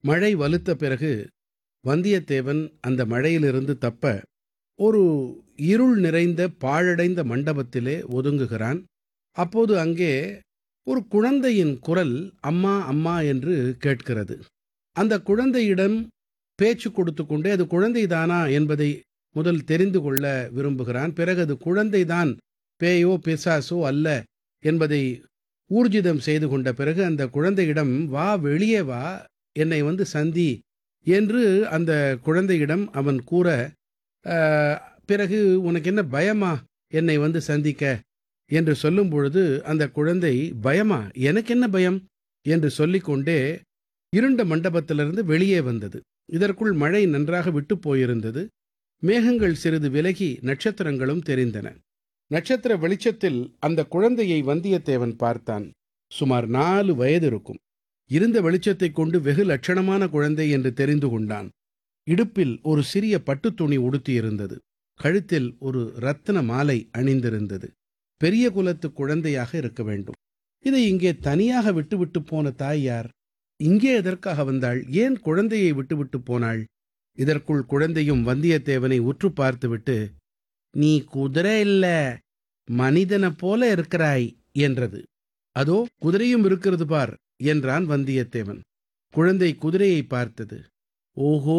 மழை வலுத்த பிறகு வந்தியத்தேவன் அந்த மழையிலிருந்து தப்ப ஒரு இருள் நிறைந்த பாழடைந்த மண்டபத்திலே ஒதுங்குகிறான் அப்போது அங்கே ஒரு குழந்தையின் குரல் அம்மா அம்மா என்று கேட்கிறது அந்த குழந்தையிடம் பேச்சு கொடுத்து கொண்டே அது குழந்தைதானா என்பதை முதல் தெரிந்து கொள்ள விரும்புகிறான் பிறகு அது குழந்தைதான் பேயோ பிசாசோ அல்ல என்பதை ஊர்ஜிதம் செய்து கொண்ட பிறகு அந்த குழந்தையிடம் வா வெளியே வா என்னை வந்து சந்தி என்று அந்த குழந்தையிடம் அவன் கூற "ஆஹ், பிறகு உனக்கு என்ன பயமா என்னை வந்து சந்திக்க என்று சொல்லும் பொழுது அந்த குழந்தை பயமா எனக்கு என்ன பயம் என்று சொல்லிக்கொண்டே இருண்ட மண்டபத்திலிருந்து வெளியே வந்தது இதற்குள் மழை நன்றாக விட்டு போயிருந்தது மேகங்கள் சிறிது விலகி நட்சத்திரங்களும் தெரிந்தன நட்சத்திர வெளிச்சத்தில் அந்த குழந்தையை வந்தியத்தேவன் பார்த்தான் சுமார் நாலு வயது இருக்கும் இருந்த வெளிச்சத்தைக் கொண்டு வெகு லட்சணமான குழந்தை என்று தெரிந்து கொண்டான் இடுப்பில் ஒரு சிறிய பட்டுத் துணி உடுத்தியிருந்தது கழுத்தில் ஒரு ரத்தின மாலை அணிந்திருந்தது பெரிய குலத்து குழந்தையாக இருக்க வேண்டும் இதை இங்கே தனியாக விட்டுவிட்டு போன தாய் யார் இங்கே எதற்காக வந்தாள் ஏன் குழந்தையை விட்டுவிட்டு போனாள் இதற்குள் குழந்தையும் வந்தியத்தேவனை உற்று பார்த்துவிட்டு நீ குதிரை இல்ல மனிதனைப் போல இருக்கிறாய் என்றது அதோ குதிரையும் இருக்கிறது பார் என்றான் வந்தியத்தேவன் குழந்தை குதிரையை பார்த்தது ஓஹோ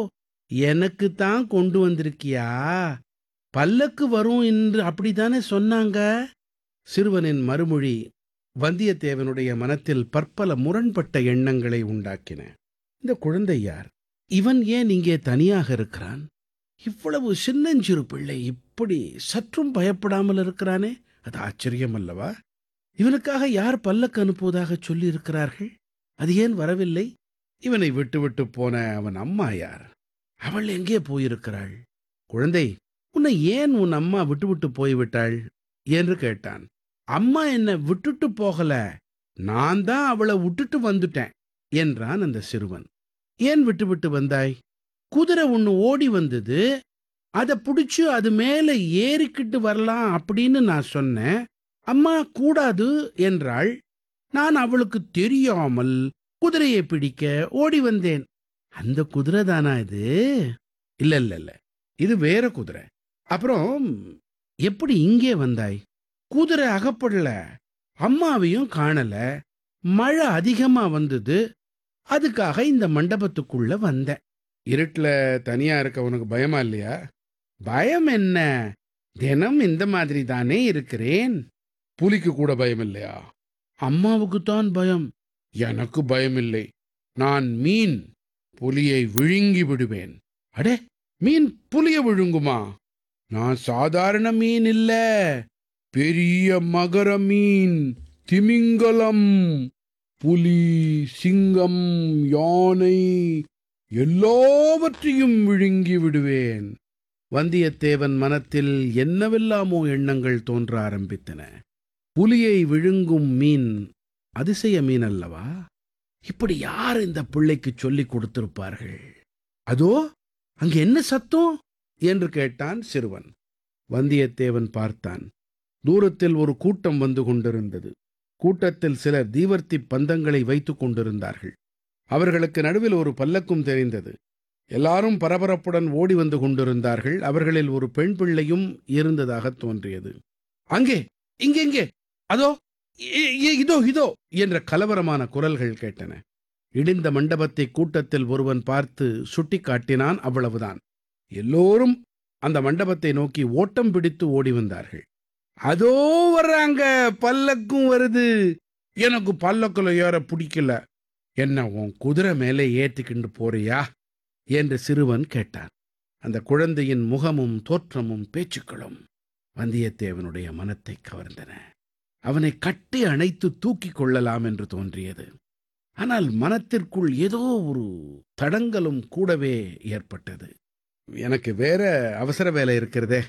எனக்கு தான் கொண்டு வந்திருக்கியா பல்லக்கு வரும் என்று அப்படித்தானே சொன்னாங்க சிறுவனின் மறுமொழி வந்தியத்தேவனுடைய மனத்தில் பற்பல முரண்பட்ட எண்ணங்களை உண்டாக்கின இந்த குழந்தை யார் இவன் ஏன் இங்கே தனியாக இருக்கிறான் இவ்வளவு சின்னஞ்சிறு பிள்ளை இப்படி சற்றும் பயப்படாமல் இருக்கிறானே அது ஆச்சரியம் அல்லவா இவனுக்காக யார் பல்லக்கு அனுப்புவதாக சொல்லி இருக்கிறார்கள் அது ஏன் வரவில்லை இவனை விட்டுவிட்டு போன அவன் அம்மா யார் அவள் எங்கே போயிருக்கிறாள் குழந்தை உன்னை ஏன் உன் அம்மா விட்டுவிட்டு போய்விட்டாள் என்று கேட்டான் அம்மா என்ன விட்டுட்டு போகல நான் தான் அவளை விட்டுட்டு வந்துட்டேன் என்றான் அந்த சிறுவன் ஏன் விட்டுவிட்டு வந்தாய் குதிரை ஒண்ணு ஓடி வந்தது அதை பிடிச்சு அது மேல ஏறிக்கிட்டு வரலாம் அப்படின்னு நான் சொன்னேன் அம்மா கூடாது என்றாள் நான் அவளுக்கு தெரியாமல் குதிரையை பிடிக்க ஓடி வந்தேன் அந்த குதிரை தானா இது இல்ல இல்ல இல்ல இது வேற குதிரை அப்புறம் எப்படி இங்கே வந்தாய் குதிரை அகப்படல அம்மாவையும் காணல மழை அதிகமா வந்தது அதுக்காக இந்த மண்டபத்துக்குள்ள வந்தேன் இருட்டுல தனியா இருக்க உனக்கு பயமா இல்லையா பயம் என்ன தினம் இந்த மாதிரி தானே இருக்கிறேன் புலிக்கு கூட பயம் இல்லையா அம்மாவுக்கு தான் பயம் எனக்கு பயம் இல்லை நான் மீன் புலியை விழுங்கி விடுவேன் அடே மீன் புலிய விழுங்குமா நான் சாதாரண மீன் இல்ல பெரிய மகர மீன் திமிங்கலம் புலி சிங்கம் யானை எல்லாவற்றையும் விழுங்கி விடுவேன் வந்தியத்தேவன் மனத்தில் என்னவெல்லாமோ எண்ணங்கள் தோன்ற ஆரம்பித்தன புலியை விழுங்கும் மீன் அதிசய மீன் அல்லவா இப்படி யார் இந்த பிள்ளைக்கு சொல்லிக் கொடுத்திருப்பார்கள் அதோ அங்கே என்ன சத்தம் என்று கேட்டான் சிறுவன் வந்தியத்தேவன் பார்த்தான் தூரத்தில் ஒரு கூட்டம் வந்து கொண்டிருந்தது கூட்டத்தில் சிலர் தீவர்த்தி பந்தங்களை வைத்துக் கொண்டிருந்தார்கள் அவர்களுக்கு நடுவில் ஒரு பல்லக்கும் தெரிந்தது எல்லாரும் பரபரப்புடன் ஓடி வந்து கொண்டிருந்தார்கள் அவர்களில் ஒரு பெண் பிள்ளையும் இருந்ததாக தோன்றியது அங்கே இங்கெங்கே அதோ இ- இ- இதோ இதோ என்ற கலவரமான குரல்கள் கேட்டன இடிந்த மண்டபத்தை கூட்டத்தில் ஒருவன் பார்த்து சுட்டிக்காட்டினான் அவ்வளவுதான் எல்லோரும் அந்த மண்டபத்தை நோக்கி ஓட்டம் பிடித்து ஓடி வந்தார்கள் அதோ வர்றாங்க பல்லக்கும் வருது எனக்கு பல்லக்குல ஏற பிடிக்கல என்ன உன் குதிரை மேலே ஏத்திக்கிண்டு போறியா என்று சிறுவன் கேட்டான் அந்த குழந்தையின் முகமும் தோற்றமும் பேச்சுக்களும் வந்தியத்தேவனுடைய மனத்தை கவர்ந்தன அவனை கட்டி அணைத்து தூக்கிக் கொள்ளலாம் என்று தோன்றியது ஆனால் மனத்திற்குள் ஏதோ ஒரு தடங்கலும் கூடவே ஏற்பட்டது எனக்கு வேற அவசர வேலை இருக்கிறதே